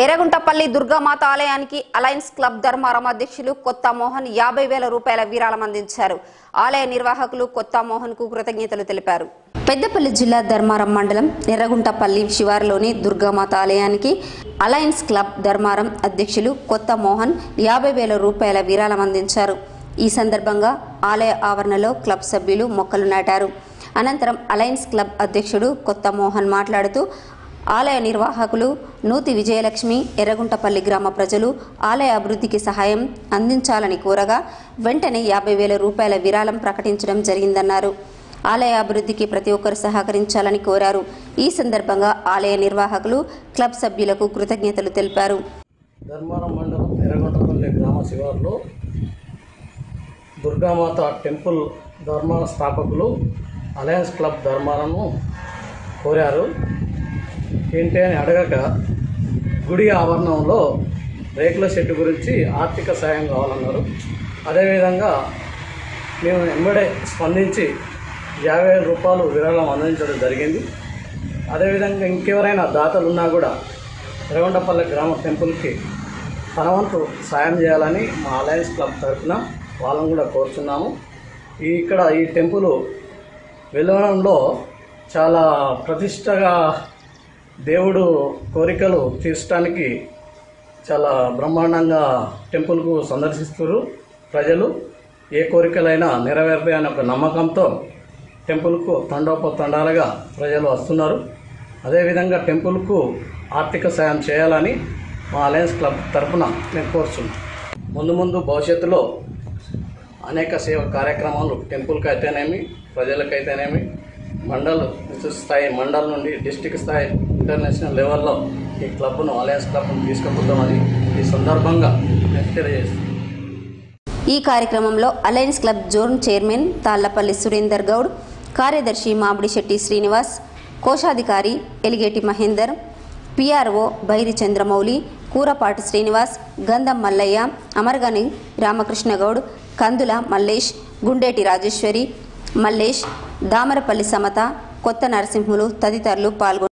ఎర్రగుంటపల్లి దుర్గామాత ఆలయానికి alliance club Dharmaram అధ్యక్షులు కొత్త మోహన్ యాభై వేల రూపాయల విరాళం అందించారు ఆలయ నిర్వాహకులు కొత్త మోహన్ కు కృతజ్ఞతలు తెలిపారు పెద్దపల్లి జిల్లా ధర్మారం మండలం ఎర్రగుంటపల్లి శివారులోని దుర్గామాత ఆలయానికి అలయన్స్ క్లబ్ ధర్మారం అధ్యక్షులు కొత్త మోహన్ యాభై వేల రూపాయల విరాళం అందించారు ఈ సందర్భంగా ఆలయ ఆవరణలో క్లబ్ సభ్యులు మొక్కలు నాటారు అనంతరం అలయన్స్ క్లబ్ అధ్యక్షుడు కొత్త మోహన్ మాట్లాడుతూ ఆలయ నిర్వాహకులు నూతి విజయలక్ష్మి ఎర్రగుంటపల్లి గ్రామ ప్రజలు ఆలయ అభివృద్ధికి సహాయం అందించాలని కోరగా వెంటనే యాభై వేల రూపాయల విరాళం ప్రకటించడం జరిగిందన్నారు ఆలయ అభివృద్ధికి ప్రతి ఒక్కరు సహకరించాలని కోరారు ఈ సందర్భంగా ఆలయ నిర్వాహకులు క్లబ్ సభ్యులకు కృతజ్ఞతలు తెలిపారు ధర్మారం మండలం ఎర్రగొండపల్లి గ్రామ శివారులో దుర్గామాత టెంపుల్ ధర్మాల స్థాపకులు అలయన్స్ క్లబ్ ధర్మాలను కోరారు ఏంటి అని అడగక గుడి ఆవరణంలో రేకుల షెడ్డు గురించి ఆర్థిక సాయం కావాలన్నారు అదేవిధంగా మేము వెంబడే స్పందించి యాభై వేల రూపాయలు విరాళం అందించడం జరిగింది అదేవిధంగా ఇంకెవరైనా దాతలు ఉన్నా కూడా ఎర్రగొండపల్లి గ్రామ టెంపుల్కి తన వంతు సాయం చేయాలని మా అలయన్స్ క్లబ్ తరఫున వాళ్ళని కూడా కోరుచున్నాము ఈ ఇక్కడ ఈ టెంపుల్ వెలువడంలో చాలా ప్రతిష్టగా దేవుడు కోరికలు తీర్చడానికి చాలా బ్రహ్మాండంగా టెంపుల్కు సందర్శిస్తారు ప్రజలు ఏ కోరికలైనా నెరవేరుతాయనే ఒక నమ్మకంతో టెంపుల్కు తండోపతండాలుగా ప్రజలు వస్తున్నారు అదేవిధంగా టెంపుల్కు ఆర్థిక సాయం చేయాలని మా అలయన్స్ క్లబ్ తరఫున నేను కోరుచున్నాను ముందు ముందు భవిష్యత్తులో అనేక సేవ కార్యక్రమాలు టెంపుల్కి అయితేనేమి ప్రజలకైతేనేమి మండల్ స్థాయి మండల్ నుండి డిస్టిక్ స్థాయి ఇంటర్నేషనల్ లెవెల్లో ఈ క్లబ్ను అలయన్స్ క్లబ్ను తీసుకుపోతామని ఈ సందర్భంగా నేను తెలియజేస్తున్నాను ఈ కార్యక్రమంలో alliance club zone chairman Tallapalli Surender Goud కార్యదర్శి మామిడిశెట్టి శ్రీనివాస్ కోశాధికారి ఎలిగేటి మహేందర్ పిఆర్ఓ బైరి చంద్రమౌళి కూరపాటి శ్రీనివాస్ గంధం మల్లయ్య అమర్గని రామకృష్ణ గౌడ్ కందుల మల్లేష్ గుండేటి రాజేశ్వరి మల్లేష్ దామరపల్లి సమత కొత్త నరసింహులు తదితరులు పాల్గొన్నారు